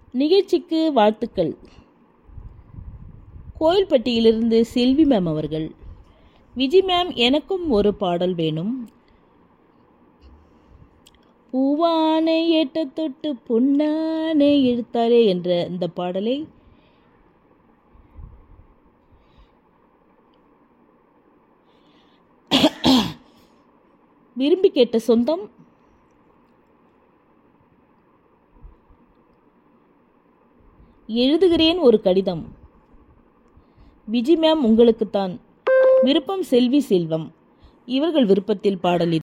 நிகழ்ச்சிக்கு வாழ்த்துக்கள் கோயில்பட்டியிலிருந்து செல்வி மேம் அவர்கள் விஜி மேம் எனக்கும் ஒரு பாடல் வேணும் பூவானை ஏட்ட தொட்டு பொன்னானை இழுத்தாரே என்ற இந்த பாடலை விரும்பி கேட்ட சொந்தம் எழுதுகிறேன் ஒரு கடிதம் விஜி மேம் உங்களுக்குத்தான் விருப்பம் செல்வி செல்வம் இவர்கள் விருப்பத்தில் பாடல் இது